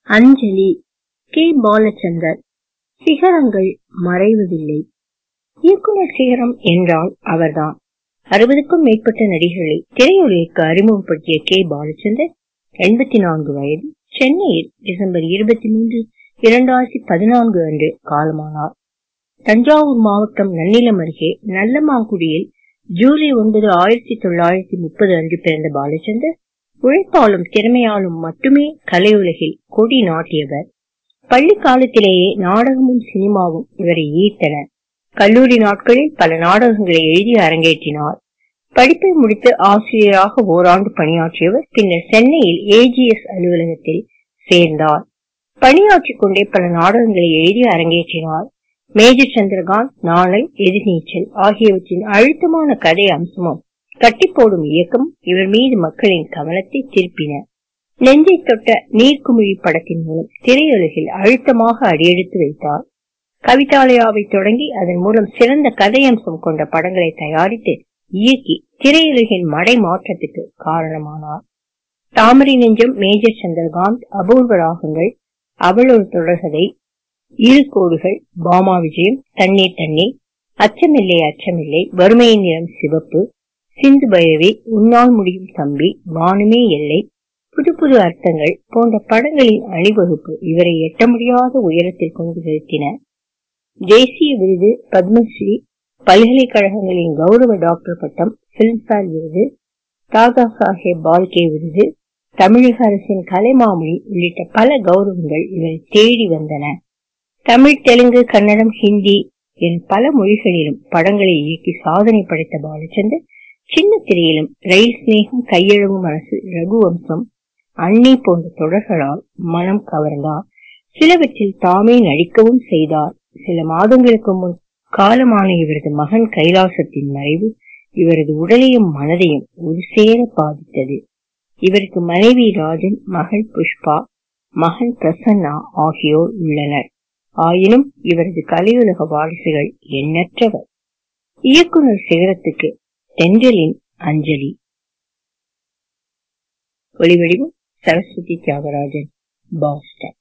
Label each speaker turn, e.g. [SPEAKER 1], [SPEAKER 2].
[SPEAKER 1] அஞ்சலி K Balachander சிகரங்கள் மறைவதில்லை இயக்குனர் சிகரம் என்றால் அவர்தான் அறுபதுக்கும் மேற்பட்ட நடிகர்களை திரையுலகிற்கு அறிமுகப்படுத்திய கே பாலச்சந்தர் எண்பத்தி நான்கு வயது சென்னையில் டிசம்பர் இருபத்தி மூன்று இரண்டாயிரத்தி பதினான்கு அன்று காலமானார் தஞ்சாவூர் மாவட்டம் நன்னிலம் அருகே நல்லமாங்குடியில் ஜூலை ஒன்பது ஆயிரத்தி தொள்ளாயிரத்தி முப்பது அன்று பிறந்த பாலச்சந்தர் உழைப்பாலும் திறமையாலும் மட்டுமே கலையுலகில் கொடி நாட்டியவர் பள்ளி காலத்திலேயே நாடகமும் சினிமாவும் இவரை ஈர்த்தன கல்லூரி நாட்களில் பல நாடகங்களை எழுதி அரங்கேற்றினார் படிப்பை முடித்து ஆசிரியராக ஓராண்டு பணியாற்றியவர் பின்னர் சென்னையில் ஏஜிஎஸ் அலுவலகத்தில் சேர்ந்தார் பணியாற்றிக் கொண்டே பல நாடகங்களை எழுதி அரங்கேற்றினார் மேஜர் சந்திரகாந்த் நாளை எதிர்நீச்சல் ஆகியவற்றின் அழுத்தமான கதை அம்சமும் கட்டிப்போடும் இயக்கம் இவர் மீது மக்களின் கவனத்தை திருப்பின நெஞ்சை தொட்ட நீர்க்குமிழி படத்தின் மூலம் திரையுலகில் அழுத்தமாக அடியெடுத்து வைத்தார் கவிதாலயாவை தொடங்கி அதன் மூலம் சிறந்த கதையம்சம் கொண்ட படங்களை தயாரித்து இயக்கி திரையுலகின் மடை மாற்றத்துக்கு காரணமானார் தாமரை நெஞ்சம் மேஜர் சந்திரகாந்த் அபூர்வ ராகங்கள் அவள் ஒரு தொடர்கதை இரு கோடுகள் பாமா விஜயம் தண்ணீர் தண்ணீர் அச்சமில்லை அச்சமில்லை வறுமையின் நிறம் சிவப்பு சிந்து பைரவி உன்னால் முடியும் தம்பி வானுமே எல்லை புது புது அர்த்தங்கள் போன்ற படங்களின் அணிவகுப்பு இவரை எட்ட முடியாத உயரத்தில் கொண்டு செலுத்தின தேசிய விருது பத்மஸ்ரீ பல்கலைக்கழகங்களின் கௌரவ டாக்டர் பட்டம் பிலிம்பேர் விருது தாதா சாஹேப் பால்கே விருது தமிழக அரசின் கலைமாமணி உள்ளிட்ட பல கௌரவங்கள் இவரை தேடி வந்தன தமிழ் தெலுங்கு கன்னடம் ஹிந்தி என பல மொழிகளிலும் படங்களை இயக்கி சாதனை படைத்த பாலச்சந்தர் சின்ன திரையிலும் ரயில் சிநேகம் கையெழுவும் அரசு ரகுவம்சம் அன்னி போன்ற தொடர்களால் மனம் கவர்ந்தார் சிலவற்றில் தாமே நடிக்கவும் செய்தார் சில மாதங்களுக்கு முன் காலமான இவரது மகன் கைலாசத்தின் மறைவு இவரது உடலையும் மனதையும் ஒரு சேர பாதித்தது இவருக்கு மனைவி ராஜன் மகள் புஷ்பா மகன் பிரசன்னா ஆகியோர் உள்ளனர் ஆயினும் இவரது கலையுலக வாரிசுகள் எண்ணற்றவர் இயக்குனர் சிகரத்துக்கு தென்றலின் அஞ்சலி ஒளிவடிவம் சரஸ்வதி தியாகராஜன் பாஸ்டன்